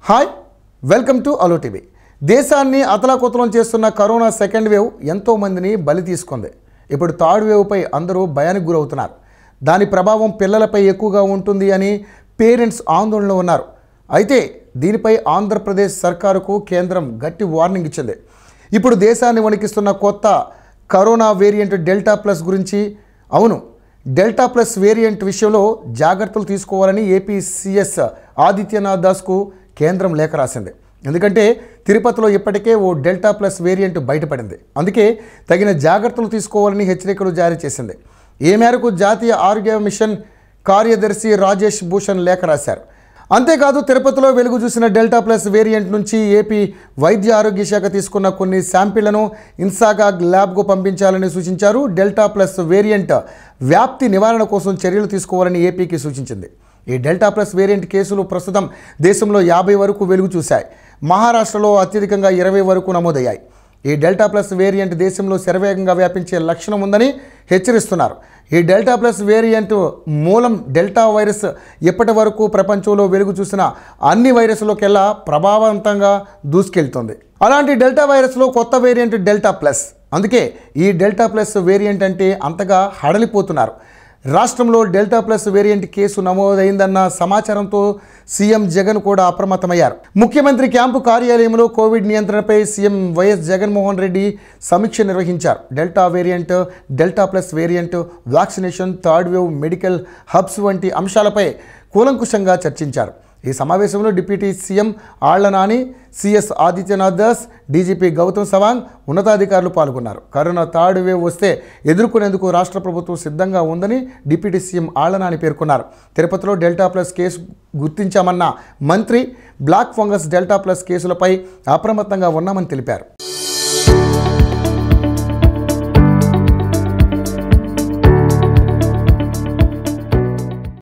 hi welcome to అలో TV దేశాన్ని అతలాకుతలం చేస్తున్న కరోనా సెకండ్ వేవ్ ఎంతో మందిని బలి తీసుకుంది ఇప్పుడు థర్డ్ వేవ్పై అందరూ భయానికి గురవుతున్నారు దాని ప్రభావం పిల్లలపై ఎక్కువగా ఉంటుంది అని పేరెంట్స్ ఆందోళనలో ఉన్నారు అయితే దీనిపై ఆంధ్రప్రదేశ్ సర్కారుకు కేంద్రం గట్టి వార్నింగ్ ఇచ్చింది ఇప్పుడు దేశాన్ని వణికిస్తున్న కొత్త కరోనా వేరియంట్ డెల్టా ప్లస్ గురించి అవును డెల్టా ప్లస్ వేరియంట్ విషయంలో జాగ్రత్తలు తీసుకోవాలని ఏపీ సిఎస్ ఆదిత్యనాథ్ దాస్కు కేంద్రం లేఖ రాసింది ఎందుకంటే తిరుపతిలో ఇప్పటికే ఓ డెల్టా ప్లస్ వేరియంట్ బయటపడింది అందుకే తగిన జాగ్రత్తలు తీసుకోవాలని హెచ్చరికలు జారీ చేసింది ఈ మేరకు జాతీయ ఆరోగ్య మిషన్ కార్యదర్శి రాజేష్ భూషణ్ లేఖ రాశారు అంతేకాదు తిరుపతిలో వెలుగు చూసిన డెల్టా ప్లస్ వేరియంట్ నుంచి ఏపీ వైద్య ఆరోగ్య శాఖ తీసుకున్న కొన్ని శాంపిళ్లను ఇన్సాగాగ్ ల్యాబ్కు పంపించాలని సూచించారు డెల్టా ప్లస్ వేరియంట్ వ్యాప్తి నివారణ కోసం చర్యలు తీసుకోవాలని ఏపీకి సూచించింది ఈ డెల్టా ప్లస్ వేరియంట్ కేసులు ప్రస్తుతం దేశంలో యాభై వరకు వెలుగు చూశాయి మహారాష్ట్రలో అత్యధికంగా ఇరవై వరకు నమోదయ్యాయి ఈ డెల్టా ప్లస్ వేరియంట్ దేశంలో శరవేగంగా వ్యాపించే లక్షణం ఉందని హెచ్చరిస్తున్నారు ఈ డెల్టా ప్లస్ వేరియంట్ మూలం డెల్టా వైరస్ ఇప్పటి వరకు ప్రపంచంలో వెలుగు చూసిన అన్ని వైరస్లోకెల్లా ప్రభావవంతంగా దూసుకెళ్తుంది అలాంటి డెల్టా వైరస్లో కొత్త వేరియంట్ డెల్టా ప్లస్ అందుకే ఈ డెల్టా ప్లస్ వేరియంట్ అంటే అంతగా హడలిపోతున్నారు రాష్ట్రంలో డెల్టా ప్లస్ వేరియంట్ కేసు నమోదైందన్న సమాచారంతో సీఎం జగన్ కూడా అప్రమత్తమయ్యారు ముఖ్యమంత్రి క్యాంపు కార్యాలయంలో కోవిడ్ నియంత్రణపై సీఎం వైఎస్ జగన్మోహన్ రెడ్డి సమీక్ష నిర్వహించారు delta variant delta plus variant vaccination third wave medical hubs వంటి అంశాలపై కూలంకుషంగా చర్చించారు ఈ సమావేశంలో deputy CM Alla Nani CS Adityanath Das DGP Gautam Sawang ఉన్నతాధికారులు పాల్గొన్నారు కరోనా థర్డ్ వేవ్ వస్తే ఎదుర్కొనేందుకు రాష్ట్ర ప్రభుత్వం సిద్ధంగా ఉందని డిప్యూటీ సీఎం ఆళ్ల నాని పేర్కొన్నారు తిరుపతిలో డెల్టా ప్లస్ కేసు గుర్తించామన్న మంత్రి బ్లాక్ ఫంగస్ డెల్టా ప్లస్ కేసులపై అప్రమత్తంగా ఉన్నామని తెలిపారు